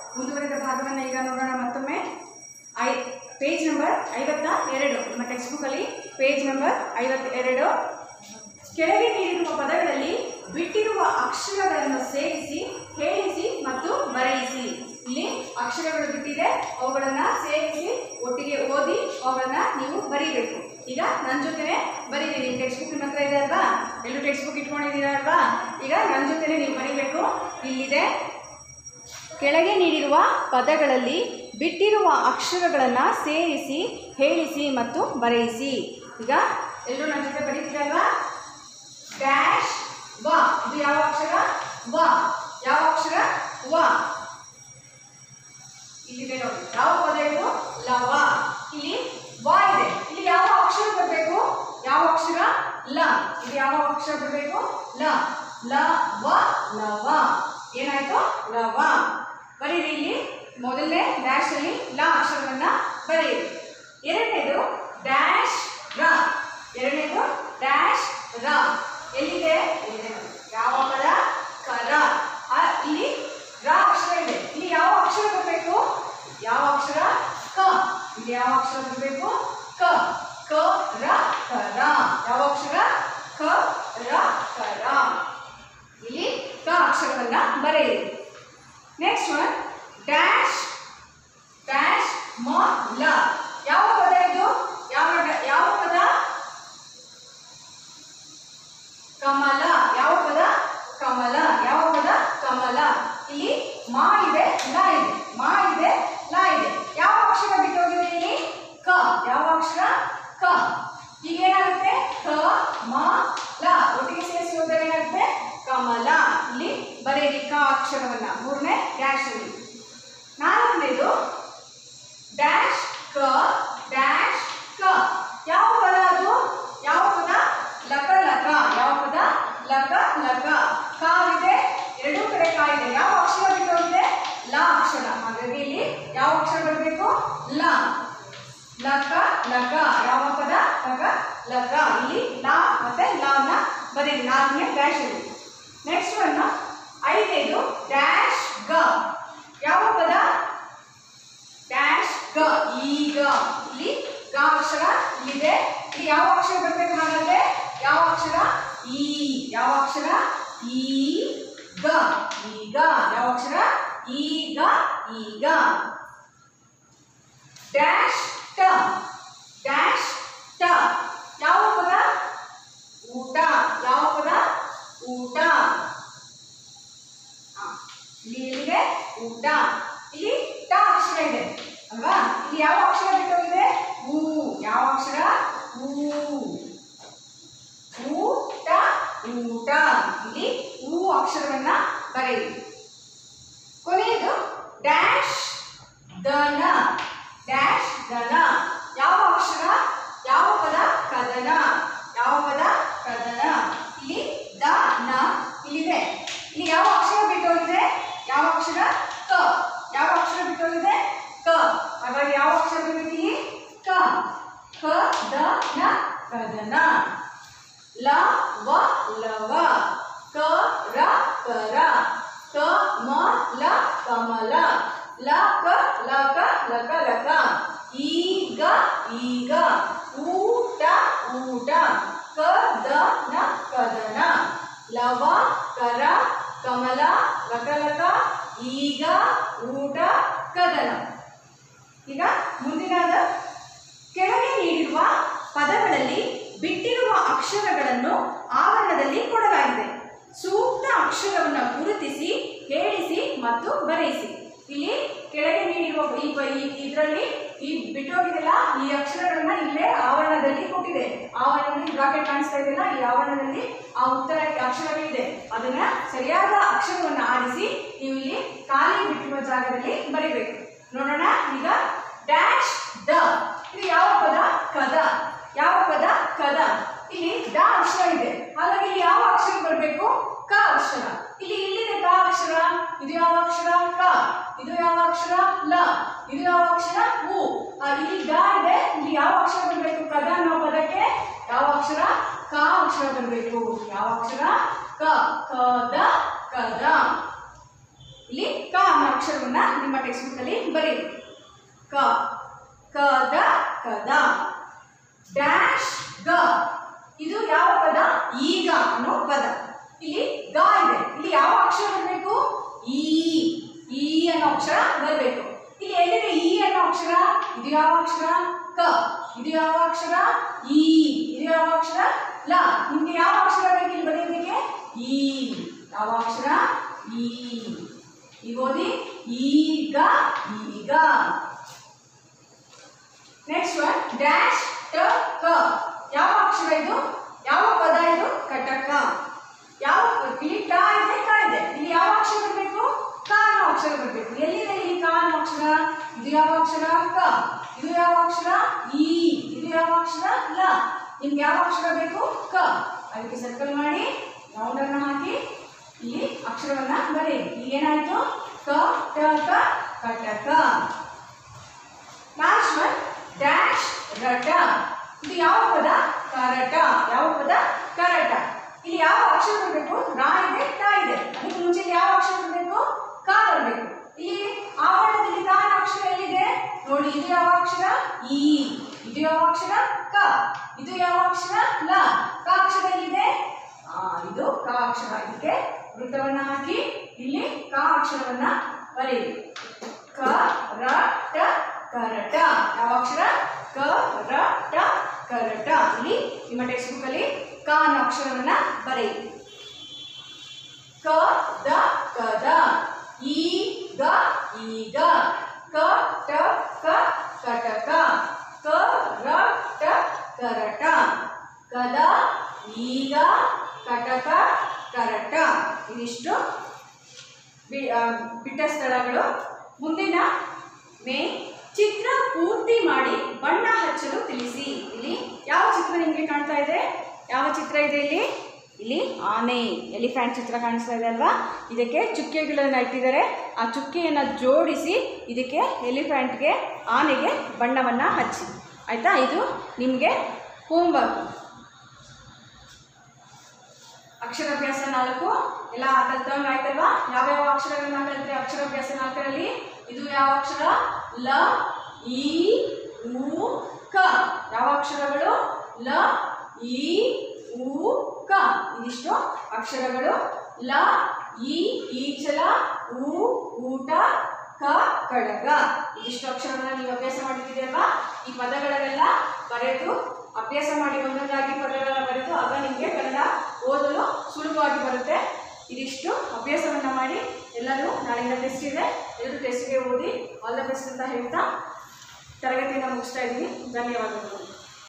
ಮುಂದುವರೆದ ಭಾಗವನ್ನು ಈಗ ನೋಡೋಣ ಮತ್ತೊಮ್ಮೆ ಐ ಪೇಜ್ ನಂಬರ್ ಐವತ್ತ ಎರಡು ನಿಮ್ಮ ಟೆಕ್ಸ್ಟ್ ಬುಕ್ಕಲ್ಲಿ ಪೇಜ್ ನಂಬರ್ ಐವತ್ತೆರಡು ಕೆಳಗೆ ನೀಡಿರುವ ಪದಗಳಲ್ಲಿ ಬಿಟ್ಟಿರುವ ಅಕ್ಷರಗಳನ್ನು ಸೇರಿಸಿ ಹೇಳಿಸಿ ಮತ್ತು ಬರೆಯಿಸಿ ಇಲ್ಲಿ ಅಕ್ಷರಗಳು ಬಿಟ್ಟಿದೆ ಅವುಗಳನ್ನು ಸೇರಿಸಿ ಒಟ್ಟಿಗೆ ಓದಿ ಅವುಗಳನ್ನ ನೀವು ಬರೀಬೇಕು ಈಗ ನನ್ನ ಜೊತೆನೆ ಬರೀರಿ ನಿಮ್ಮ ಟೆಕ್ಸ್ಟ್ ಬುಕ್ ನಿಮ್ಮ ಹತ್ರ ಇದೆ ಅಲ್ವಾ ಎಲ್ಲರೂ ಟೆಕ್ಸ್ಟ್ ಬುಕ್ ಇಟ್ಕೊಂಡಿದ್ದೀರಾ ಅಲ್ವಾ ಈಗ ನನ್ನ ಜೊತೆನೆ ನೀವು ಬರೀಬೇಕು ಇಲ್ಲಿದೆ ಕೆಳಗೆ ನೀಡಿರುವ ಪದಗಳಲ್ಲಿ ಬಿಟ್ಟಿರುವ ಅಕ್ಷರಗಳನ್ನು ಸೇರಿಸಿ ಹೇಳಿಸಿ ಮತ್ತು ಬರೆಯಿಸಿ ಈಗ ಎಲ್ಲರೂ ನನ್ನ ಜೊತೆ ಬರೀತೀರಲ್ವಾ ಡ್ಯಾಶ್ ವ ಇದು ಯಾವ ಅಕ್ಷರ ವ ಯಾವ ಅಕ್ಷರ ವ ಇಲ್ಲಿದೆ ನೋಡಿ ಯಾವ ಪದ ಇದು ಲವ ಇಲ್ಲಿ ವ ಇದೆ ಇಲ್ಲಿ ಯಾವ ಅಕ್ಷರ ಬರಬೇಕು ಯಾವ ಅಕ್ಷರ ಲ ಇಲ್ಲಿ ಯಾವ ಅಕ್ಷರ ಬರಬೇಕು ಲ ಲ ವ ಲವ ಏನಾಯ್ತು ಲವ ಬರೀರಿ ಇಲ್ಲಿ ಮೊದಲನೇ ಡ್ಯಾಶ್ ಅಲ್ಲಿ ಲ ಅಕ್ಷರವನ್ನ ಬರೆಯಿರಿ ಎರಡನೇದು ಡ್ಯಾಶ್ ರ ಎರಡನೇದು ಡ್ಯಾಶ್ ರ ಎಲ್ಲಿದೆ ಇಲ್ಲಿದೆ ನೋಡಿ. ಯಾವ ಪದ ಕರ ಆ, ಇಲ್ಲಿ ರ ಅಕ್ಷರ ಇದೆ ಇಲ್ಲಿ ಯಾವ ಅಕ್ಷರ ಬರಬೇಕು ಯಾವ ಅಕ್ಷರ ಕ ಇಲ್ಲಿ ಯಾವ ಅಕ್ಷರ ಬರಬೇಕು ಕ ಕ ರ ಕರ ಯಾವ ಅಕ್ಷರ ಕ ರ ಕರ ಇಲ್ಲಿ ಕ ಅಕ್ಷರವನ್ನ ಬರೆಯಿರಿ ನೆಕ್ಸ್ಟ್ ಒನ್ ಡ್ಯಾಶ್ ಡ್ಯಾಶ್ ಮ ಲ ಯಾವ ಪದ ಇದು ಯಾವ ಡ- ಯಾವ ಪದ ಕಮಲ ಯಾವ ಪದ ಕಮಲ ಯಾವ ಪದ ಕಮಲ ಇಲ್ಲಿ ಮಾ ಇದೆ ಲ ಇದೆ ಮಾ ಇದೆ ಲ ಇದೆ ಯಾವ ಅಕ್ಷರ ಬಿಟ್ಟೋಗಿದೆ ಇಲ್ಲಿ ಕ ಯಾವ ಅಕ್ಷರ ಕ ಈಗ ಏನಾಗುತ್ತೆ ಕ ಮ ಲ ಒಟ್ಟಿಗೆ ಸೇರಿಸಿ ಹೋದಾಗ ಏನಾಗುತ್ತೆ ಕಮಲ ಇಲ್ಲಿ ಬರೆಯಿರಿ ಕ ಅಕ್ಷರವನ್ನ ಮೂರನೇ ಡ್ಯಾಶ್ ಅಲ್ಲಿ ನಾಲ್ಕನೇದು ಡ್ಯಾಶ್ ಕ ಡ್ಯಾಶ್ ಕ ಯಾವ ಪದ ಅದು ಯಾವ ಪದ ಲಕ ಲಕ ಯಾವ ಪದ ಲಕ ಲಕ ಕ ಇದೆ ಎರಡೂ ಕಡೆ ಕ ಇದೆ ಯಾವ ಅಕ್ಷರ ಬಿಟ್ಟೋಗಿದೆ ಲ ಅಕ್ಷರ ಹಾಗಾಗಿ ಇಲ್ಲಿ ಯಾವ ಅಕ್ಷರ ಬರಬೇಕು ಲ ಲಕ ಲಕ ಯಾವ ಪದ ಲಕ ಲಕ ಇಲ್ಲಿ ಲ ಮತ್ತೆ ಲಾನ ಬರೀರಿ ನಾಲ್ಕನೇ ಡ್ಯಾಶ್ ಅಲ್ಲಿ ನೆಕ್ಸ್ಟ್ ಒನ್ ಐದನೇದು ಡ್ಯಾಶ್ ಗ ಯಾವ ಪದ ಡ್ಯಾಶ್ ಗ ಈಗ ಇಲ್ಲಿ ಗ ಅಕ್ಷರ ಇಲ್ಲಿದೆ ಇಲ್ಲಿ ಯಾವ ಅಕ್ಷರ ಬರಬೇಕು ಹಾಗಾದ್ರೆ ಯಾವ ಅಕ್ಷರ ಈ ಯಾವ ಅಕ್ಷರ ಈ ಗ ಈಗ ಯಾವ ಅಕ್ಷರ ಈಗ ಈಗ ಡ್ಯಾಶ್ ಟ ಡ್ಯಾಶ್ ಟ ಯಾವ ಪದ ಊಟ ಯಾವ ಪದ ಊಟ ಆ, ಇಲ್ಲಿ ಎಲ್ಲಿದೆ ಊಟ ಇಲ್ಲಿ ಟ ಅಕ್ಷರ ಇದೆ ಅಲ್ವಾ ಇಲ್ಲಿ ಯಾವ ಅಕ್ಷರ ಬಿಟ್ಟೋಗಿದೆ ಊ ಯಾವ ಅಕ್ಷರ ಊ ಊಟ ಊಟ ಇಲ್ಲಿ ಊ ಅಕ್ಷರವನ್ನ ಬರೆಯಿರಿ ಕೊನೆಯದು ಡ್ಯಾಶ್ ದನ ಡ್ಯಾಶ್ ದನ ಯಾವ ಅಕ್ಷರ ಯಾವ ಪದ ಕದನ ಯಾವ ಪದ ಕದನ ಇಲ್ಲಿ ದ ನ ಇಲ್ಲಿದೆ ಇಲ್ಲಿ ಯಾವ ಅಕ್ಷರ ಬಿಟ್ಟೋಗಿದೆ ಯಾವ ಅಕ್ಷರ ಕ ಯಾವ ಅಕ್ಷರ ಬಿಟ್ಟೋಗಿದೆ ಕ ಹಾಗಾಗಿ ಯಾವ ಅಕ್ಷರ ಬರಬೇಕು ಇಲ್ಲಿ ಕ ಕ ದ ನ ಕದನ ಲ ವ ಲವ ಕ ರ ಕರ ಕ ಮ ಲ ಕಮಲ ಲ ಕ ಲ ಕ ಲಕ ಲಕ ಈಗ ಈಗ ಊಟ ಊಟ ಕ ದ ನ ಕದನ ಲವ ಕರ ಕಮಲ ಲಕ ಲಕ ಈಗ ಊಟ ಕದನ ಈಗ ಮುಂದಿನದ ಕೆಳಗೆ ನೀಡಿರುವ ಪದಗಳಲ್ಲಿ ಬಿಟ್ಟಿರುವ ಅಕ್ಷರಗಳನ್ನು ಆವರಣದಲ್ಲಿ ಕೊಡಲಾಗಿದೆ ಸೂಕ್ತ ಅಕ್ಷರವನ್ನು ಗುರುತಿಸಿ ಹೇಳಿಸಿ ಮತ್ತು ಬರೆಯಿಸಿ ಇಲ್ಲಿ ಕೆಳಗೆ ನೀಡಿರುವ ಈ ಪ- ಈ ಇದರಲ್ಲಿ ಈ ಬಿಟ್ಟೋಗಿದೆಲ್ಲ ಈ ಅಕ್ಷರಗಳನ್ನ ಇಲ್ಲೇ ಆವರಣದಲ್ಲಿ ಕೊಟ್ಟಿದೆ ಆವರಣದಲ್ಲಿ ಬ್ರಾಕೆಟ್ ಕಾಣಿಸ್ತಾ ಇದೆಯಲ್ಲ ಈ ಆವರಣದಲ್ಲಿ ಆ ಉತ್ತರ ಅಕ್ಷರಗಳಿದೆ ಅದನ್ನ ಸರಿಯಾದ ಅಕ್ಷರವನ್ನು ಆರಿಸಿ ನೀವು ಇಲ್ಲಿ ಖಾಲಿ ಬಿಟ್ಟಿರುವ ಜಾಗದಲ್ಲಿ ಬರೀಬೇಕು ನೋಡೋಣ ಈಗ ಡ್ಯಾಶ್ ದ ಇದು ಯಾವ ಪದ ಕದ ಯಾವ ಪದ ಕದ ಇಲ್ಲಿ ದ ಅಕ್ಷರ ಇದೆ ಹಾಗಾಗಿ ಇಲ್ಲಿ ಯಾವ ಅಕ್ಷರ ಬರಬೇಕು ಕ ಅಕ್ಷರ ಇಲ್ಲಿ ಇಲ್ಲಿದೆ ಕ ಅಕ್ಷರ ಇದು ಯಾವ ಅಕ್ಷರ ಕ ಇದು ಯಾವ ಅಕ್ಷರ ಲ ಇದು ಯಾವ ಅಕ್ಷರ ಉ ಆ, ಇಲ್ಲಿ ಗ ಇದೆ ಇಲ್ಲಿ ಯಾವ ಅಕ್ಷರ ಬರಬೇಕು ಕದ ಅನ್ನೋ ಪದಕ್ಕೆ ಯಾವ ಅಕ್ಷರ ಕ ಅಕ್ಷರ ಬರಬೇಕು ಯಾವ ಅಕ್ಷರ ಕ ಕದ ಕದ ಇಲ್ಲಿ ಕ ಅನ್ನೋ ಅಕ್ಷರವನ್ನ ನಿಮ್ಮ ಟೆಕ್ಸ್ಟ್ ಬುಕ್ ಅಲ್ಲಿ ಬರೀರಿ ಕ ಕದ ಕದ ಡ್ಯಾಶ್ ಗ ಇದು ಯಾವ ಪದ ಈಗ ಅನ್ನೋ ಪದ ಇಲ್ಲಿ ಗ ಇದೆ ಇಲ್ಲಿ ಯಾವ ಅಕ್ಷರ ಬರಬೇಕು ಈ ಈ ಅನ್ನೋ ಅಕ್ಷರ ಬರಬೇಕು ಇಲ್ಲಿ ಎಲ್ಲಿದೆ ಈ ಅನ್ನೋ ಅಕ್ಷರ ಇದು ಯಾವ ಅಕ್ಷರ ಕ ಇದು ಯಾವ ಅಕ್ಷರ ಈ ಇದು ಯಾವ ಅಕ್ಷರ ಲ ನಿಮ್ಗೆ ಯಾವ ಅಕ್ಷರ ಬೇಕು ಇಲ್ಲಿ ಬರೆಯೋದಕ್ಕೆ ಈ ಯಾವ ಅಕ್ಷರ ಈ ಈಗ ಓದಿ ಈಗ ಈಗ ನೆಕ್ಸ್ಟ್ ಒನ್ ಡ್ಯಾಶ್ ಟ ಕ ಯಾವ ಅಕ್ಷರ ಇದು ಯಾವ ಪದ ಇದು ಕಟಕ ಯಾವ ಇಲ್ಲಿ ಟ ಇದೆ ಕ ಇದೆ ಇಲ್ಲಿ ಯಾವ ಅಕ್ಷರ ಬರಬೇಕು ಕ ಅನ್ನೋ ಅಕ್ಷರ ಬರಬೇಕು ಎಲ್ಲಿದೆ ಇಲ್ಲಿ ಕ ಅನ್ನೋ ಅಕ್ಷರ ಇದು ಯಾವ ಅಕ್ಷರ ಕ ಇದು ಯಾವ ಅಕ್ಷರ ಈ ಇದು ಯಾವ ಅಕ್ಷರ ಲ ನಿಮ್ಗೆ ಯಾವ ಅಕ್ಷರ ಬೇಕು ಕ ಅದಕ್ಕೆ ಸರ್ಕಲ್ ಮಾಡಿ ರೌಂಡ್ ಅನ್ನ ಹಾಕಿ ಇಲ್ಲಿ ಅಕ್ಷರವನ್ನ ಬರೆಯಿರಿ ಈಗ ಏನಾಯ್ತು ಕ ಟ ಕ ಕಟಕ ಲಾಸ್ಟ್ ಒನ್ ಡ್ಯಾಶ್ ರಟ ಇದು ಯಾವ ಪದ ಕರಟ ಯಾವ ಪದ ಕರಟ ಇಲ್ಲಿ ಯಾವ ಅಕ್ಷರ ಬರಬೇಕು ರಾ ಇದೆ ಟ ಇದೆ ಅದಕ್ಕೆ ಮುಂಚೆ ಇಲ್ಲಿ ಯಾವ ಅಕ್ಷರ ಬರಬೇಕು ಕ ಬರಬೇಕು ಇಲ್ಲಿ ಆವರಣದಲ್ಲಿ ಕ ಅನ್ನೋ ಅಕ್ಷರ ಎಲ್ಲಿದೆ ನೋಡಿ ಇದು ಯಾವ ಅಕ್ಷರ ಈ ಇದು ಯಾವ ಅಕ್ಷರ ಕ ಇದು ಯಾವ ಅಕ್ಷರ ಲ ಕ ಅಕ್ಷರ ಎಲ್ಲಿದೆ ಆ ಇದು ಕ ಅಕ್ಷರ ಇದಕ್ಕೆ ವೃತ್ತವನ್ನ ಹಾಕಿ ಇಲ್ಲಿ ಕ ಅಕ್ಷರವನ್ನ ಬರೆಯಿರಿ ಕ ರ ಟ ಕರಟ ಯಾವ ಅಕ್ಷರ ಕ ರ ಟ ಕರಟ ಇಲ್ಲಿ ನಿಮ್ಮ ಟೆಕ್ಸ್ಟ್ ಬುಕ್ ಅಲ್ಲಿ ಕ ಅನ್ನೋ ಅಕ್ಷರವನ್ನ ಬರೆಯಿರಿ ಕ ದ ಕದ ಈಗ ಈಗ ಕ ಟ ಕ ಕಟಕ ಕ ರ ಟ ಕರಟ ಕದ ಈಗ ಕಟಕ ಕರಟ ಇದಿಷ್ಟು ಬಿ- ಆ, ಬಿಟ್ಟ ಸ್ಥಳಗಳು ಮುಂದಿನ ಮೇ ಚಿತ್ರ ಪೂರ್ತಿ ಮಾಡಿ ಬಣ್ಣ ಹಚ್ಚಲು ತಿಳಿಸಿ ಇಲ್ಲಿ ಯಾವ ಚಿತ್ರ ನಿಮಗೆ ಕಾಣ್ತಾ ಇದೆ ಯಾವ ಚಿತ್ರ ಇದೆ ಇಲ್ಲಿ ಇಲ್ಲಿ ಆನೆ ಎಲಿಫ್ಯಾಂಟ್ ಚಿತ್ರ ಕಾಣಿಸ್ತಾ ಇದೆ ಅಲ್ವಾ ಇದಕ್ಕೆ ಚುಕ್ಕೆಗಳನ್ನು ಇಟ್ಟಿದ್ದಾರೆ ಆ ಚುಕ್ಕೆಯನ್ನು ಜೋಡಿಸಿ ಇದಕ್ಕೆ ಎಲಿಫ್ಯಾಂಟ್ಗೆ ಆನೆಗೆ ಬಣ್ಣವನ್ನು ಹಚ್ಚಿ ಆಯಿತಾ ಇದು ನಿಮಗೆ ಹೋಮ್ವರ್ಕ್ ಅಕ್ಷರಾಭ್ಯಾಸ ನಾಲ್ಕು ಎಲ್ಲ ಕಲ್ತಂಗ್ ಆಯ್ತಲ್ವಾ ಯಾವ್ಯಾವ ಅಕ್ಷರಗಳನ್ನ ಕಲ್ತ್ರಿ ಅಕ್ಷರಾಭ್ಯಾಸ ನಾಲ್ಕರಲ್ಲಿ ಇದು ಯಾವ ಅಕ್ಷರ ಲ ಈ ಉ ಕ ಯಾವ ಅಕ್ಷರಗಳು ಲ ಈ ಉ ಕ ಇದಿಷ್ಟು ಅಕ್ಷರಗಳು ಲ ಈ ಈಚಲ ಉ ಊಟ ಕ ಕಡಗ ಇದಿಷ್ಟು ಅಕ್ಷರಗಳನ್ನ ನೀವು ಅಭ್ಯಾಸ ಮಾಡಿದ್ದೀರಲ್ವಾ ಈ ಪದಗಳನ್ನೆಲ್ಲ ಬರೆದು ಅಭ್ಯಾಸ ಮಾಡಿ ಒಂದೊಂದಾಗಿ ಪದಗಳನ್ನ ಬರೆದು ಆಗ ನಿಮಗೆ ಕನ್ನಡ ಓದಲು ಸುಲಭವಾಗಿ ಬರುತ್ತೆ ಇದಿಷ್ಟು ಅಭ್ಯಾಸವನ್ನು ಮಾಡಿ ಎಲ್ಲರೂ ನಾಳೆಯಿಂದ ಟೆಸ್ಟ್ ಇದೆ ಎಲ್ಲರೂ ಟೆಸ್ಟ್ಗೆ ಓದಿ ಆಲ್ ದ ಬೆಸ್ಟ್ ಅಂತ ಹೇಳ್ತಾ ತರಗತಿಯನ್ನು ಮುಗಿಸ್ತಾ ಇದ್ದೀನಿ ಧನ್ಯವಾದಗಳು